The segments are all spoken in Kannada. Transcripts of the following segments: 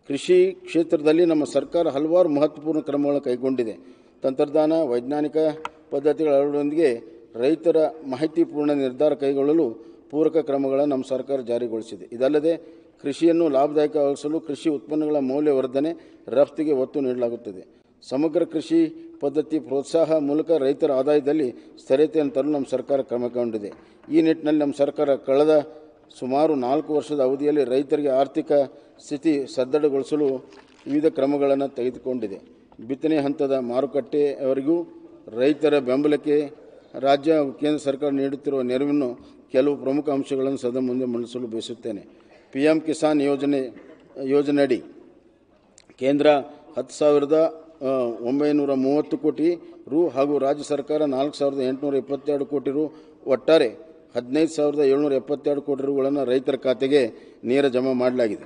ಕೃಷಿ ಕ್ಷೇತ್ರದಲ್ಲಿ ನಮ್ಮ ಸರ್ಕಾರ ಹಲವಾರು ಮಹತ್ವಪೂರ್ಣ ಕ್ರಮಗಳನ್ನು ಕೈಗೊಂಡಿದೆ ತಂತ್ರಜ್ಞಾನ ವೈಜ್ಞಾನಿಕ ಪದ್ಧತಿಗಳ ಅಳವಡಿಕೆಯೊಂದಿಗೆ ರೈತರ ಮಾಹಿತಿಪೂರ್ಣ ನಿರ್ಧಾರ ಕೈಗೊಳ್ಳಲು ಪೂರಕ ಕ್ರಮಗಳನ್ನು ನಮ್ಮ ಸರ್ಕಾರ ಜಾರಿಗೊಳಿಸಿದೆ ಇದಲ್ಲದೆ ಕೃಷಿಯನ್ನು ಲಾಭದಾಯಕವಾಗಿಸಲು ಕೃಷಿ ಉತ್ಪನ್ನಗಳ ಮೌಲ್ಯವರ್ಧನೆ ರಫ್ತಿಗೆ ಒತ್ತು ನೀಡಲಾಗುತ್ತದೆ ಸಮಗ್ರ ಕೃಷಿ ಪದ್ಧತಿ ಪ್ರೋತ್ಸಾಹ ಮೂಲಕ ರೈತರ ಆದಾಯದಲ್ಲಿ ಸ್ಥಿರತೆಯನ್ನು ತರಲು ನಮ್ಮ ಸರ್ಕಾರ ಕ್ರಮ ಕೈಗೊಂಡಿದೆ ಈ ನಿಟ್ಟಿನಲ್ಲಿ ನಮ್ಮ ಸರ್ಕಾರ ಕಳೆದ ಸುಮಾರು ನಾಲ್ಕು ವರ್ಷದ ಅವಧಿಯಲ್ಲಿ ರೈತರಿಗೆ ಆರ್ಥಿಕ ಸ್ಥಿತಿ ಸದೃಢಗೊಳಿಸಲು ವಿವಿಧ ಕ್ರಮಗಳನ್ನು ತೆಗೆದುಕೊಂಡಿದೆ ಬಿತ್ತನೆ ಹಂತದ ಮಾರುಕಟ್ಟೆಯವರೆಗೂ ರೈತರ ಬೆಂಬಲಕ್ಕೆ ರಾಜ್ಯ ಹಾಗೂ ಕೇಂದ್ರ ಸರ್ಕಾರ ನೀಡುತ್ತಿರುವ ನೆರವನ್ನು ಕೆಲವು ಪ್ರಮುಖ ಅಂಶಗಳನ್ನು ಸದಾ ಮುಂದೆ ಮಂಡಿಸಲು ಬಯಸುತ್ತೇನೆ ಪಿ ಎಂ ಕಿಸಾನ್ ಯೋಜನೆ ಯೋಜನೆಯಡಿ ಕೇಂದ್ರ ಹತ್ತು ಸಾವಿರದ ಆ, ಒಂಬೈನೂರ ಮೂವತ್ತು ಕೋಟಿ ರು ಹಾಗೂ ರಾಜ್ಯ ಸರ್ಕಾರ ನಾಲ್ಕು ಸಾವಿರದ ಎಂಟುನೂರ ಇಪ್ಪತ್ತೆರಡು ಕೋಟಿ ರು ಒಟ್ಟಾರೆ ಹದಿನೈದು ಸಾವಿರದ ಏಳ್ನೂರ ಎಪ್ಪತ್ತೆರಡು ಕೋಟಿ ರುಗಳನ್ನು ರೈತರ ಖಾತೆಗೆ ನೇರ ಜಮಾ ಮಾಡಲಾಗಿದೆ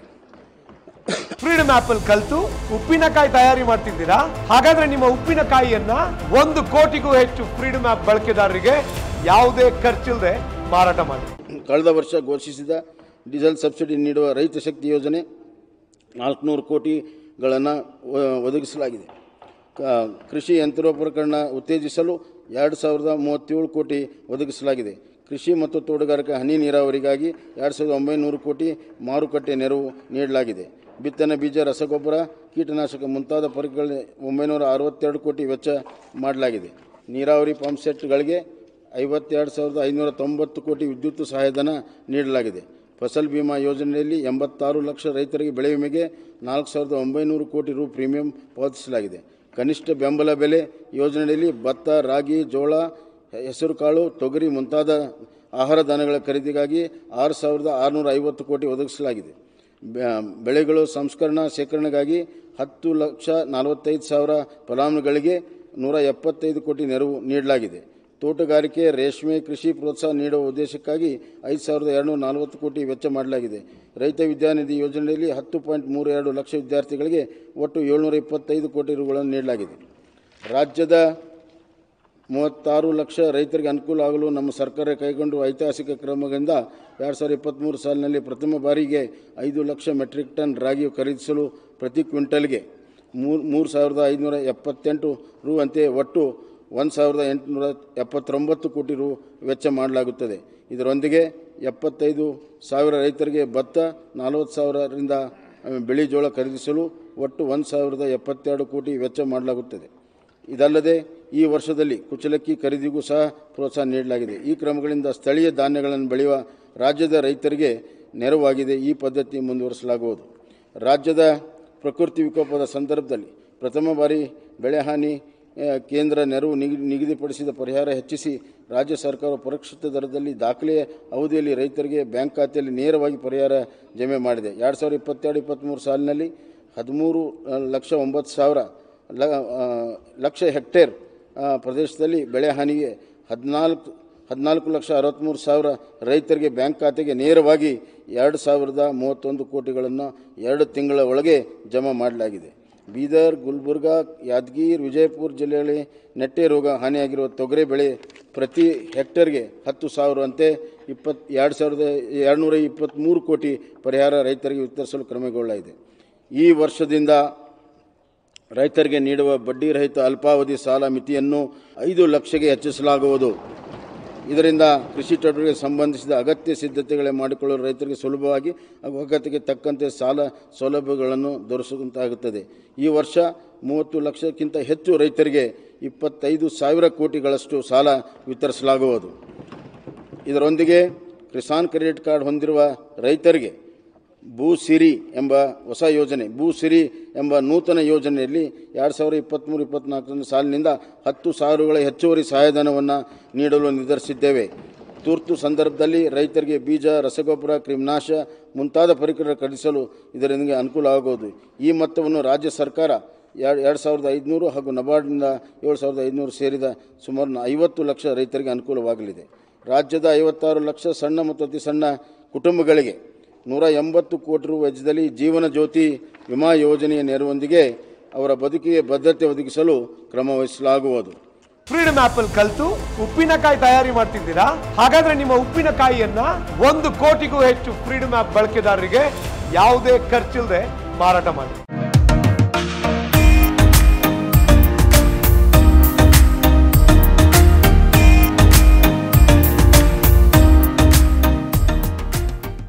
ಫ್ರೀಡಮ್ ಆಪ್ ಅಲ್ಲಿ ಕಲ್ತು ಉಪ್ಪಿನಕಾಯಿ ತಯಾರಿ ಮಾಡ್ತಿದ್ದೀರಾ ಹಾಗಾದ್ರೆ ನಿಮ್ಮ ಉಪ್ಪಿನಕಾಯಿಯನ್ನ ಒಂದು ಕೋಟಿಗೂ ಹೆಚ್ಚು ಫ್ರೀಡಮ್ ಆಪ್ ಬಳಕೆದಾರರಿಗೆ ಯಾವುದೇ ಖರ್ಚಿಲ್ಲದೆ ಮಾರಾಟ ಮಾಡಿ ಕಳೆದ ವರ್ಷ ಘೋಷಿಸಿದ ಡೀಸೆಲ್ ಸಬ್ಸಿಡಿ ನೀಡುವ ರೈತ ಶಕ್ತಿ ಯೋಜನೆ ನಾಲ್ಕುನೂರು ಕೋಟಿಗಳನ್ನು ಒದಗಿಸಲಾಗಿದೆ ಕ- ಕೃಷಿ ಯಂತ್ರೋಪಕರಣ ಉತ್ತೇಜಿಸಲು ಎರಡು ಸಾವಿರದ ಮೂವತ್ತೇಳು ಕೋಟಿ ಒದಗಿಸಲಾಗಿದೆ ಕೃಷಿ ಮತ್ತು ತೋಟಗಾರಿಕೆ ಹನಿ ನೀರಾವರಿಗಾಗಿ ಎರಡು ಸಾವಿರದ ಒಂಬೈನೂರು ಕೋಟಿ ಮಾರುಕಟ್ಟೆ ನೆರವು ನೀಡಲಾಗಿದೆ ಬಿತ್ತನೆ ಬೀಜ ರಸಗೊಬ್ಬರ ಕೀಟನಾಶಕ ಮುಂತಾದ ಪರಿಕರಗಳ ಒಂಬೈನೂರ ಅರವತ್ತೆರಡು ಕೋಟಿ ವೆಚ್ಚ ಮಾಡಲಾಗಿದೆ ನೀರಾವರಿ ಪಂಪ್ ಸೆಟ್ಗಳಿಗೆ ಐವತ್ತೆರಡು ಸಾವಿರದ ಐನೂರ ತೊಂಬತ್ತು ಕೋಟಿ ವಿದ್ಯುತ್ ಸಹಾಯಧನ ನೀಡಲಾಗಿದೆ ಫಸಲ್ ಬಿಮಾ ಯೋಜನೆಯಲ್ಲಿ ಎಂಬತ್ತಾರು ಲಕ್ಷ ರೈತರಿಗೆ ಬೆಳೆ ವಿಮೆಗೆ ನಾಲ್ಕು ಸಾವಿರದ ಒಂಬೈನೂರು ಕೋಟಿ ರು ಪ್ರೀಮಿಯಂ ಪಾವತಿಸಲಾಗಿದೆ ಕನಿಷ್ಠ ಬೆಂಬಲ ಬೆಲೆ ಯೋಜನೆಯಲ್ಲಿ ಭತ್ತ ರಾಗಿ ಜೋಳ ಹೆಸರುಕಾಳು ತೊಗರಿ ಮುಂತಾದ ಆಹಾರ ಧಾನ್ಯಗಳ ಖರೀದಿಗಾಗಿ ಆರು ಸಾವಿರದ ಆರುನೂರ ಐವತ್ತು ಕೋಟಿ ಒದಗಿಸಲಾಗಿದೆ ಬೆ- ಬೆಳೆಗಳು ಸಂಸ್ಕರಣಾ ಶೇಖರಣೆಗಾಗಿ ಹತ್ತು ಲಕ್ಷ ನಲವತ್ತೈದು ಸಾವಿರ ಫಲಾನುಭವಿಗಳಿಗೆ ನೂರ ಎಪ್ಪತ್ತೈದು ಕೋಟಿ ನೆರವು ನೀಡಲಾಗಿದೆ ತೋಟಗಾರಿಕೆ ರೇಷ್ಮೆ ಕೃಷಿ ಪ್ರೋತ್ಸಾಹ ನೀಡುವ ಉದ್ದೇಶಕ್ಕಾಗಿ ಐದು ಸಾವಿರದ ಎರಡುನೂರ ನಲವತ್ತು ಕೋಟಿ ವೆಚ್ಚ ಮಾಡಲಾಗಿದೆ ರೈತ ವಿದ್ಯಾನಿಧಿ ಯೋಜನೆಯಲ್ಲಿ ಹತ್ತು ಪಾಯಿಂಟ್ ಮೂರು ಎರಡು ಲಕ್ಷ ವಿದ್ಯಾರ್ಥಿಗಳಿಗೆ ಒಟ್ಟು ಏಳ್ನೂರ ಇಪ್ಪತ್ತೈದು ಕೋಟಿ ರುಗಳನ್ನು ನೀಡಲಾಗಿದೆ ರಾಜ್ಯದ ಮೂವತ್ತಾರು ಲಕ್ಷ ರೈತರಿಗೆ ಅನುಕೂಲ ಆಗಲು ನಮ್ಮ ಸರ್ಕಾರ ಕೈಗೊಂಡು ಐತಿಹಾಸಿಕ ಕ್ರಮಗಳಿಂದ ಎರಡು ಸಾವಿರದ ಇಪ್ಪತ್ತ್ಮೂರು ಸಾಲಿನಲ್ಲಿ ಪ್ರಥಮ ಬಾರಿಗೆ ಐದು ಲಕ್ಷ ಮೆಟ್ರಿಕ್ ಟನ್ ರಾಗಿ ಖರೀದಿಸಲು ಪ್ರತಿ ಕ್ವಿಂಟಲ್ಗೆ ಮೂರು ಮೂರು ಸಾವಿರದ ಐದುನೂರ ಎಪ್ಪತ್ತೆಂಟು ರು ಅಂತೆ ಒಟ್ಟು ಒಂದು ಸಾವಿರದ ಎಂಟುನೂರ ಎಪ್ಪತ್ತೊಂಬತ್ತು ಕೋಟಿ ರು ವೆಚ್ಚ ಮಾಡಲಾಗುತ್ತದೆ ಇದರೊಂದಿಗೆ ಎಪ್ಪತ್ತೈದು ಸಾವಿರ ರೈತರಿಗೆ ಭತ್ತ ನಲವತ್ತು ಸಾವಿರದಿಂದ ಆ, ಬಿಳಿ ಜೋಳ ಖರೀದಿಸಲು ಒಟ್ಟು ಒಂದು ಸಾವಿರದ ಎಪ್ಪತ್ತೆರಡು ಕೋಟಿ ವೆಚ್ಚ ಮಾಡಲಾಗುತ್ತದೆ ಇದಲ್ಲದೆ ಈ ವರ್ಷದಲ್ಲಿ ಕುಚಲಕ್ಕಿ ಖರೀದಿಗೂ ಸಹ ಪ್ರೋತ್ಸಾಹ ನೀಡಲಾಗಿದೆ ಈ ಕ್ರಮಗಳಿಂದ ಸ್ಥಳೀಯ ಧಾನ್ಯಗಳನ್ನು ಬೆಳೆಯುವ ರಾಜ್ಯದ ರೈತರಿಗೆ ನೆರವಾಗಿದೆ ಈ ಪದ್ಧತಿ ಮುಂದುವರಿಸಲಾಗುವುದು ರಾಜ್ಯದ ಪ್ರಕೃತಿ ವಿಕೋಪದ ಸಂದರ್ಭದಲ್ಲಿ ಪ್ರಥಮ ಬಾರಿ ಬೆಳೆಹಾನಿ ಆ, ಕೇಂದ್ರ ನೆರವು ನಿಗದಿ ನಿಗದಿಪಡಿಸಿದ ಪರಿಹಾರ ಹೆಚ್ಚಿಸಿ ರಾಜ್ಯ ಸರ್ಕಾರ ಪರೀಕ್ಷಿತ ದರದಲ್ಲಿ ದಾಖಲೆಯ ಅವಧಿಯಲ್ಲಿ ರೈತರಿಗೆ ಬ್ಯಾಂಕ್ ಖಾತೆಯಲ್ಲಿ ನೇರವಾಗಿ ಪರಿಹಾರ ಜಮೆ ಮಾಡಿದೆ ಎರಡು ಸಾವಿರದ ಇಪ್ಪತ್ತೆರಡು ಇಪ್ಪತ್ತ್ಮೂರು ಸಾಲಿನಲ್ಲಿ ಹದಿಮೂರು ಆ, ಲಕ್ಷ ಒಂಬತ್ತು ಸಾವಿರ ಲ ಆ, ಲಕ್ಷ ಹೆಕ್ಟೇರ್ ಆ, ಪ್ರದೇಶದಲ್ಲಿ ಬೆಳೆ ಹಾನಿಗೆ ಹದಿನಾಲ್ಕು ಹದಿನಾಲ್ಕು ಲಕ್ಷ ಅರವತ್ತ್ಮೂರು ಸಾವಿರ ರೈತರಿಗೆ ಬ್ಯಾಂಕ್ ಖಾತೆಗೆ ನೇರವಾಗಿ ಎರಡು ಸಾವಿರದ ಮೂವತ್ತೊಂದು ಕೋಟಿಗಳನ್ನು ಎರಡು ತಿಂಗಳ ಒಳಗೆ ಜಮಾ ಮಾಡಲಾಗಿದೆ ಬೀದರ್ ಗುಲ್ಬರ್ಗಾ ಯಾದಗಿರಿ ವಿಜಯಪುರ ಜಿಲ್ಲೆಯಲ್ಲಿ ನೆಟ್ಟೆ ರೋಗ ಹಾನಿಯಾಗಿರುವ ತೊಗರಿ ಬೆಳೆ ಪ್ರತಿ ಹೆಕ್ಟರ್ಗೆ ಹತ್ತು ಸಾವಿರವಂತೆ ಇಪ್ಪತ್ ಎರಡು ಸಾವಿರದ ಎರಡುನೂರ ಇಪ್ಪತ್ತ್ಮೂರು ಕೋಟಿ ಪರಿಹಾರ ರೈತರಿಗೆ ವಿತರಿಸಲು ಕ್ರಮಗೊಳ್ಳಲಾಗಿದೆ ಈ ವರ್ಷದಿಂದ ರೈತರಿಗೆ ನೀಡುವ ಬಡ್ಡಿ ರಹಿತ ಅಲ್ಪಾವಧಿ ಸಾಲ ಮಿತಿಯನ್ನು ಐದು ಲಕ್ಷಗೆ ಹೆಚ್ಚಿಸಲಾಗುವುದು ಇದರಿಂದ ಕೃಷಿ ಚಟುವಟಿಕೆಗೆ ಸಂಬಂಧಿಸಿದ ಅಗತ್ಯ ಸಿದ್ಧತೆಗಳೇ ಮಾಡಿಕೊಳ್ಳಲು ರೈತರಿಗೆ ಸುಲಭವಾಗಿ ಹಾಗೂ ಅಗತ್ಯಕ್ಕೆ ತಕ್ಕಂತೆ ಸಾಲ ಸೌಲಭ್ಯಗಳನ್ನು ದೊರಕಿಸುವಂತಾಗುತ್ತದೆ ಈ ವರ್ಷ ಮೂವತ್ತು ಲಕ್ಷಕ್ಕಿಂತ ಹೆಚ್ಚು ರೈತರಿಗೆ ಇಪ್ಪತ್ತೈದು ಸಾವಿರ ಕೋಟಿಗಳಷ್ಟು ಸಾಲ ವಿತರಿಸಲಾಗುವುದು ಇದರೊಂದಿಗೆ ಕಿಸಾನ್ ಕ್ರೆಡಿಟ್ ಕಾರ್ಡ್ ಹೊಂದಿರುವ ರೈತರಿಗೆ ಭೂ ಸಿರಿ ಎಂಬ ಹೊಸ ಯೋಜನೆ ಭೂ ಸಿರಿ ಎಂಬ ನೂತನ ಯೋಜನೆಯಲ್ಲಿ ಎರಡು ಸಾವಿರದ ಇಪ್ಪತ್ತ್ಮೂರು ಇಪ್ಪತ್ತ್ನಾಲ್ಕನೇ ಸಾಲಿನಿಂದ ಹತ್ತು ಸಾವಿರಗಳ ಹೆಚ್ಚುವರಿ ಸಹಾಯಧನವನ್ನು ನೀಡಲು ನಿರ್ಧರಿಸಿದ್ದೇವೆ ತುರ್ತು ಸಂದರ್ಭದಲ್ಲಿ ರೈತರಿಗೆ ಬೀಜ ರಸಗೊಬ್ಬರ ಕ್ರಿಮಿನಾಶ ಮುಂತಾದ ಪರಿಕರ ಖರೀದಿಸಲು ಇದರಿಂದ ಅನುಕೂಲ ಆಗುವುದು ಈ ಮೊತ್ತವನ್ನು ರಾಜ್ಯ ಸರ್ಕಾರ ಎರಡು ಎರಡು ಸಾವಿರದ ಐದುನೂರು ಹಾಗೂ ನಬಾರ್ಡ್ನಿಂದ ಏಳು ಸಾವಿರದ ಐದುನೂರು ಸೇರಿದ ಸುಮಾರು ಐವತ್ತು ಲಕ್ಷ ರೈತರಿಗೆ ಅನುಕೂಲವಾಗಲಿದೆ ರಾಜ್ಯದ ಐವತ್ತಾರು ಲಕ್ಷ ಸಣ್ಣ ಮತ್ತು ಅತಿ ಸಣ್ಣ ಕುಟುಂಬಗಳಿಗೆ ನೂರ ಎಂಬತ್ತು ಕೋಟಿ ರು ವೆಚ್ಚದಲ್ಲಿ ಜೀವನ ಜ್ಯೋತಿ ವಿಮಾ ಯೋಜನೆಯ ನೆರವೊಂದಿಗೆ ಅವರ ಬದುಕಿಗೆ ಭದ್ರತೆ ಒದಗಿಸಲು ಕ್ರಮ ವಹಿಸಲಾಗುವುದು ಫ್ರೀಡಮ್ ಆಪ್ ಅಲ್ಲಿ ಕಲ್ತು ಉಪ್ಪಿನಕಾಯಿ ತಯಾರಿ ಮಾಡ್ತಿದ್ದೀರಾ ಹಾಗಾದ್ರೆ ನಿಮ್ಮ ಉಪ್ಪಿನಕಾಯಿಯನ್ನ ಒಂದು ಕೋಟಿಗೂ ಹೆಚ್ಚು ಫ್ರೀಡಮ್ ಆಪ್ ಬಳಕೆದಾರರಿಗೆ ಯಾವುದೇ ಖರ್ಚಿಲ್ಲದೆ ಮಾರಾಟ ಮಾಡಿ